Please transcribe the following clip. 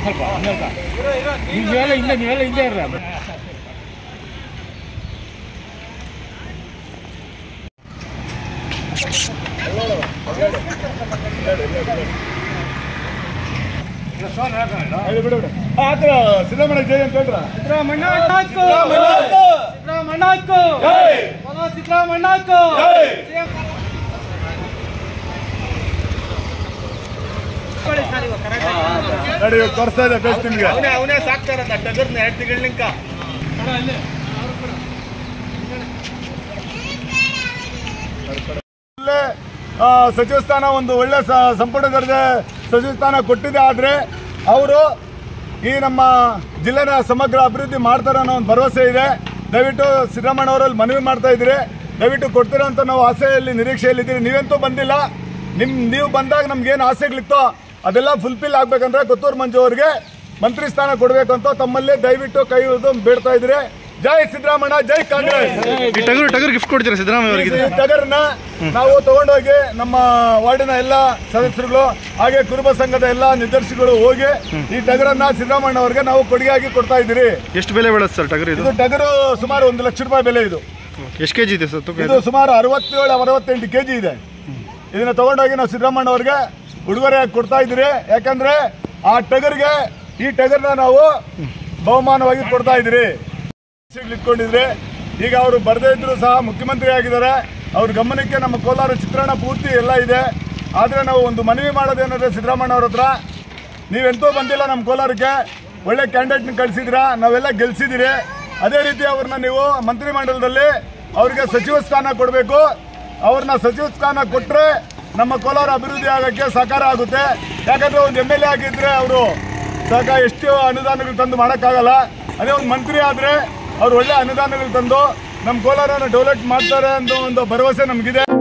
ಸ್ವಲ್ಪ ಹಂಗಲ್ಲ ನೀವೆಲ್ಲ ಹಿಂದೆ ನೀವೆಲ್ಲ ಹಿಂದೆ ಇರ್ರ ಸಿದ್ದರಾಮಯ್ಯ ಜೈ ಅಂತ ಹೇಳ್ರ ನೋಡಿ ಇವಾಗ ತೋರಿಸ್ತಾ ಇದೆ ಬೇಸ್ ನಿಮ್ಗೆ ಅವನೇ ಅವನೇ ಸಾಕ್ತಾರಲ್ಲ ಟಗರ್ನ ಎರಡು ತಿಂಗಳಿಂಕ ಇಲ್ಲೇ, ಆ, ಸಚಿವ ಸ್ಥಾನ ಒಂದು ಒಳ್ಳೆ ಸ- ಸಂಪುಟ ದರ್ಜೆ ಸಚಿವ ಸ್ಥಾನ ಕೊಟ್ಟಿದೆ ಆದರೆ ಅವರು ಈ ನಮ್ಮ ಜಿಲ್ಲೆನ ಸಮಗ್ರ ಅಭಿವೃದ್ಧಿ ಮಾಡ್ತಾರೆ ಅನ್ನೋ ಒಂದು ಭರವಸೆ ಇದೆ ದಯವಿಟ್ಟು ಸಿದ್ದರಾಮಯ್ಯ ಅವರಲ್ಲಿ ಮನವಿ ಮಾಡ್ತಾ ಇದ್ದೀರಿ ದಯವಿಟ್ಟು ಕೊಡ್ತೀರಾ ಅಂತ ನಾವು ಆಸೆಯಲ್ಲಿ ನಿರೀಕ್ಷೆಯಲ್ಲಿದ್ದೀರಿ ನೀವಂತೂ ಬಂದಿಲ್ಲ ನಿಮ್ ನೀವು ಬಂದಾಗ ನಮ್ಗೇನು ಆಸೆಗಳಿತ್ತೋ ಅದೆಲ್ಲ ಫುಲ್ಫಿಲ್ ಆಗ್ಬೇಕಂದ್ರೆ ಕೊತ್ತೂರು ಮಂಜು ಅವರಿಗೆ ಮಂತ್ರಿ ಸ್ಥಾನ ಕೊಡಬೇಕು ಅಂತ ತಮ್ಮಲ್ಲಿ ದಯವಿಟ್ಟು ಕೈ ಹಿಡಿದು ಬೇಡ್ತಾ ಇದ್ದೀರಿ ಜೈ ಸಿದ್ದರಾಮಯ್ಯ ಜೈ ಕಾಂಗ್ರೆಸ್ ಈ ಟಗರು ಟಗರು ಗಿಫ್ಟ್ ಕೊಡ್ತೀರಾ ಸಿದ್ದರಾಮಯ್ಯ ಅವರಿಗೆ ಈ ಟಗರ್ನ ನಾವು ತಗೊಂಡೋಗಿ ನಮ್ಮ ವಾರ್ಡಿನ ಎಲ್ಲ ಸದಸ್ಯರುಗಳು ಹಾಗೆ ಕುರುಬ ಸಂಘದ ಎಲ್ಲ ನಿರ್ದೇಶಕರು ಹೋಗಿ ಈ ಟಗರನ್ನ ಸಿದ್ದರಾಮಯ್ಯ ಅವರಿಗೆ ನಾವು ಕೊಡುಗೆಯಾಗಿ ಕೊಡ್ತಾ ಇದ್ದೀರಿ ಎಷ್ಟು ಬೆಲೆ ಬೀಳುತ್ತೆ ಸರ್ ಟಗರು ಇದು ಇದು ಟಗರು ಸುಮಾರು ಒಂದು ಲಕ್ಷ ರೂಪಾಯಿ ಬೆಲೆ ಇದು ಎಷ್ಟು ಕೆಜಿ ಇದೆ ಸರ್ ತೂಕ ಇದು ಸುಮಾರು ಅರವತ್ತೇಳು ಅರವತ್ತೆಂಟು ಕೆಜಿ ಇದೆ ಇದನ್ನ ತಗೊಂಡೋಗಿ ನಾವು ಸಿದ್ದರಾಮಯ್ಯ ಅವ್ರಿಗೆ ಉಡುಗೊರೆಯಾಗಿ ಕೊಡ್ತಾ ಇದ್ದೀರಿ ಯಾಕಂದ್ರೆ ಆ ಟಗರ್ಗೆ ಈ ಟಗರ್ನ ನಾವು ಬಹುಮಾನವಾಗಿ ಕೊಡ್ತಾ ಇದ್ದೀರಿ ಇಟ್ಕೊಂಡಿದ್ರೆ ಈಗ ಅವರು ಬರದೇ ಇದ್ರು ಸಹ ಮುಖ್ಯಮಂತ್ರಿ ಆಗಿದ್ದಾರೆ ಅವ್ರ ಗಮನಕ್ಕೆ ನಮ್ಮ ಕೋಲಾರ ಚಿತ್ರಣ ಪೂರ್ತಿ ಎಲ್ಲ ಇದೆ ಆದರೆ ನಾವು ಒಂದು ಮನವಿ ಮಾಡೋದೇನಂದ್ರೆ ಸಿದ್ದರಾಮಯ್ಯ ಅವ್ರ ಹತ್ರ ನೀವೆಂತೂ ಬಂದಿಲ್ಲ ನಮ್ಮ ಕೋಲಾರಕ್ಕೆ ಒಳ್ಳೆ ಕ್ಯಾಂಡಿಡೇಟ್ನ ಕಳಿಸಿದ್ದೀರಾ ನಾವೆಲ್ಲ ಗೆಲ್ಸಿದ್ದೀರಿ ಅದೇ ರೀತಿ ಅವ್ರನ್ನ ನೀವು ಮಂತ್ರಿಮಂಡಲದಲ್ಲಿ ಅವ್ರಿಗೆ ಸಚಿವ ಸ್ಥಾನ ಕೊಡಬೇಕು ಅವ್ರನ್ನ ಸಚಿವ ಸ್ಥಾನ ಕೊಟ್ಟರೆ ನಮ್ಮ ಕೋಲಾರ ಅಭಿವೃದ್ಧಿ ಆಗೋಕ್ಕೆ ಸಹಕಾರ ಆಗುತ್ತೆ ಯಾಕಂದ್ರೆ ಒಂದು ಎಮ್ ಎಲ್ ಎ ಆಗಿದ್ರೆ ಅವರು ಸಾಕ ಎಷ್ಟು ಅನುದಾನಗಳು ತಂದು ಮಾಡೋಕ್ಕಾಗಲ್ಲ ಅದೇ ಒಂದು ಮಂತ್ರಿ ಆದರೆ ಅವ್ರು ಒಳ್ಳೆ ಅನುದಾನಗಳು ತಂದು ನಮ್ಮ ಕೋಲಾರನ ಡೆವಲಪ್ ಮಾಡ್ತಾರೆ ಅನ್ನೋ ಒಂದು ಭರವಸೆ ನಮಗಿದೆ